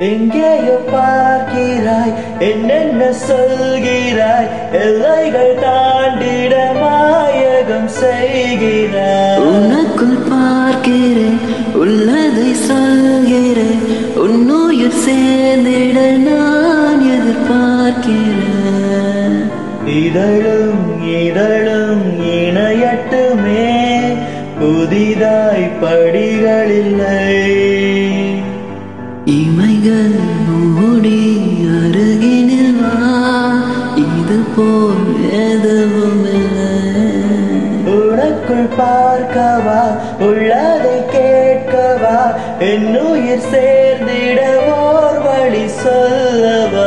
எங்கேயோ பார்க்கிறாய் என்னென்ன சொல்கிறாய் எல்லைகள் தாண்டிட மாயகம் செய்கிறாய் உனக்குள் பார்க்கிறேன் உள்ளதை சொல்கிறேன் உன்னுயிர் சேர்ந்திட நான் எதிர்பார்க்கிறேன் இதழும் இதழும் இணையட்டுமே புதிதாய் படிகளில்லை இமைகள் மூடி அருகினில் வா இது போல் எதுவும் இல்லை உனக்குள் பார்க்கவா உள்ளதை கேட்கவா என்னுயிர் சேர்ந்திட ஓர் வழி சொல்லவா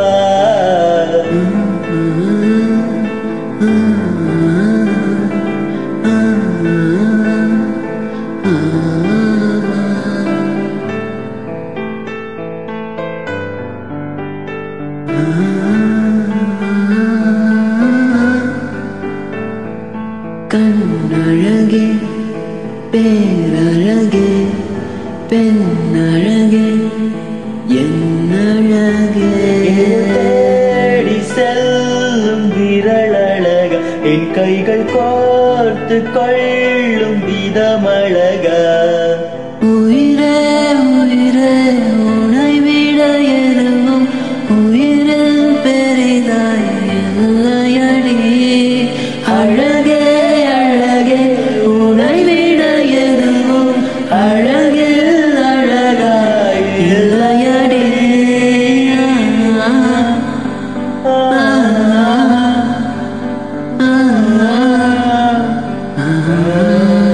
கண்ணழகே பேரழகே பெண்ணழகே என்னழகே தேடி செல்லும் விரலழக என் கைகள் கோர்த்து கொள்ளும் விதமழக உயிரே உயிரே உனை விட எதுவும் உயிரில் பெரிதாய் இல்லையடி அழகே அழகே உனை விட எதுவும் அழகில் அழகாய் இல்லையடி ஆ, ஆ, ஆ, ஆ.